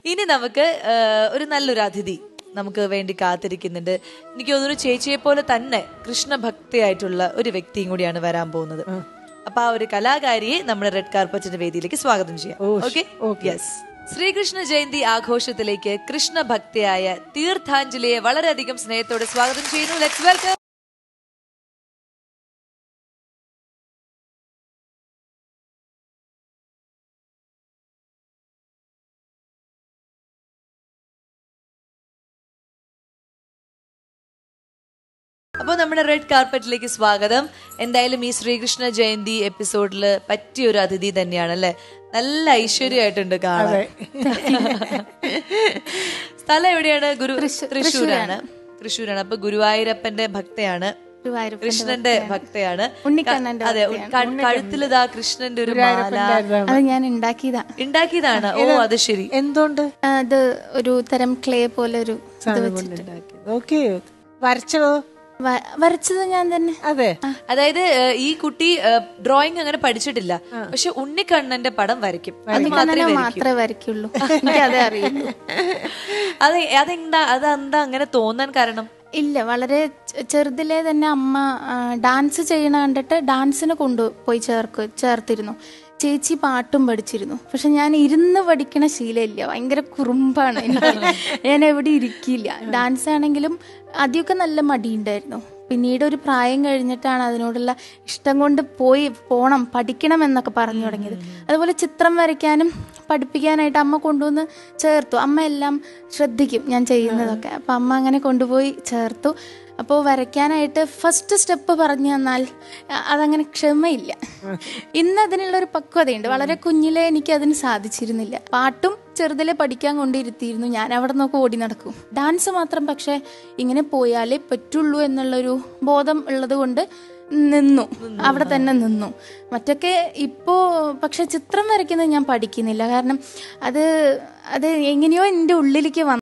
ഇനി നമുക്ക് ആ, ഒരു നല്ലൊരു അതിഥി നമുക്ക് വേണ്ടി കാത്തിരിക്കുന്നുണ്ട് എനിക്ക് തോന്നുന്നു ചേച്ചിയെ പോലെ തന്നെ കൃഷ്ണഭക്തിയായിട്ടുള്ള ഒരു വ്യക്തിയും കൂടിയാണ് വരാൻ പോകുന്നത് അപ്പൊ ആ ഒരു കലാകാരിയെ നമ്മുടെ റെഡ് കാർപ്പറ്റിന്റെ വേദിയിലേക്ക് സ്വാഗതം ചെയ്യാം ഓക്കെ യെസ് ശ്രീകൃഷ്ണ ജയന്തി ആഘോഷത്തിലേക്ക് കൃഷ്ണഭക്തിയായ തീർത്ഥാഞ്ജലിയെ വളരെയധികം സ്നേഹത്തോടെ സ്വാഗതം ചെയ്യുന്നു ലെറ്റ്സ് വെൽക്കം അപ്പോൾ നമ്മുടെ റെഡ് കാർപ്പറ്റിലേക്ക് സ്വാഗതം എന്തായാലും ഈ ശ്രീകൃഷ്ണ ജയന്തി എപ്പിസോഡിൽ പറ്റിയ ഒരു അതിഥി തന്നെയാണ് അല്ലെ നല്ല ഐശ്വര്യമായിട്ടുണ്ട് കാണാൻ സ്ഥലം എവിടെയാണ് ഗുരു തൃശ്ശൂരാണ് തൃശ്ശൂരാണ് അപ്പൊ ഗുരുവായൂരപ്പന്റെ ഭക്തയാണ് ഗുരുവായൂരപ്പന്റെ കൃഷ്ണന്റെ ഭക്തയാണ് ഉണ്ണിക്കണ്ണന്റെ അതെ ക- കഴുത്തിലിതാ കൃഷ്ണന്റെ ഒരു മാല അത് ഞാൻ ഉണ്ടാക്കിയതാ ഉണ്ടാക്കിയതാണ് ഓ അത് ശരി എന്തുകൊണ്ട് അത് ഒരു തരം ക്ലേ പോലെ ഒരു ഇത് സാധനം വെച്ചിട്ട് കൊണ്ട് ഉണ്ടാക്കിയത് ഓക്കെ വരച്ചതോ വ- വരച്ചത് ഞാൻ തന്നെ അതെ അതായത് ഏഹ്, ഈ കുട്ടി ഡ്രോയിങ് അങ്ങനെ പഠിച്ചിട്ടില്ല പക്ഷെ ഉണ്ണിക്കണ്ണന്റെ പടം വരയ്ക്കും അത് മാത്രമേ ഉണ്ണിക്കണ്ണനെ വരയ്ക്കൂ മാത്രമേ വരയ്ക്കുള്ളൂ എനിക്ക് അതേ അറിയുള്ളൂ അത് അതെന്താ അതെന്താ അങ്ങനെ തോന്നാൻ കാരണം ഇല്ല വളരെ ചെ- ചെറുതിലേ തന്നെ അമ്മ ആ, ഡാൻസ് ചെയ്യണ കണ്ടിട്ട് ഡാൻസിന് കൊണ്ടുപോയി ചേർക്ക് ചേർത്തിരുന്നു ചേച്ചി പാട്ടും പഠിച്ചിരുന്നു പക്ഷെ ഞാൻ ഇരുന്ന് പഠിക്കണ ശീലമില്ല ഭയങ്കര കുറുമ്പാണ് എനിക്ക് ഞാൻ എവിടെ ഇരിക്കില്ല ഡാൻസ് ആണെങ്കിലും ആദ്യമൊക്കെ നല്ല മടിയുണ്ടായിരുന്നു പിന്നീട് ഒരു പ്രായം കഴിഞ്ഞിട്ടാണ് അതിനോടുള്ള ഇഷ്ടം കൊണ്ട് പോയി പോണം പഠിക്കണം എന്നൊക്കെ പറഞ്ഞു തുടങ്ങിയത് അതുപോലെ ചിത്രം വരയ്ക്കാനും പഠിപ്പിക്കാനായിട്ട് അമ്മ കൊണ്ടുവന്ന് ചേർത്തു അമ്മ എല്ലാം ശ്രദ്ധിക്കും ഞാൻ ചെയ്യുന്നതൊക്കെ അപ്പം അമ്മ അങ്ങനെ കൊണ്ടുപോയി ചേർത്തു അപ്പോൾ വരയ്ക്കാനായിട്ട് ഫസ്റ്റ് സ്റ്റെപ്പ് പറഞ്ഞു തന്നാൽ അ- അതങ്ങനെ ക്ഷമയില്ല ഇന്ന് അതിനുള്ളൊരു പക്വതയുണ്ട് വളരെ കുഞ്ഞിലെ എനിക്ക് അതിന് സാധിച്ചിരുന്നില്ല പാട്ടും ചെറുതിലെ പഠിക്കാൻ കൊണ്ടിരുത്തിയിരുന്നു ഞാൻ അവിടെ നോക്കി ഓടി നടക്കും ഡാൻസ് മാത്രം പക്ഷേ ഇങ്ങനെ പോയാലേ പറ്റുള്ളൂ എന്നുള്ളൊരു ബോധം ഉള്ളത് കൊണ്ട് നിന്നു അവിടെ തന്നെ നിന്നു മറ്റൊക്കെ ഇപ്പോൾ പക്ഷെ ചിത്രം വരയ്ക്കുന്നത് ഞാൻ പഠിക്കുന്നില്ല കാരണം അത് അത് എങ്ങനെയോ എൻ്റെ ഉള്ളിലേക്ക് വന്നു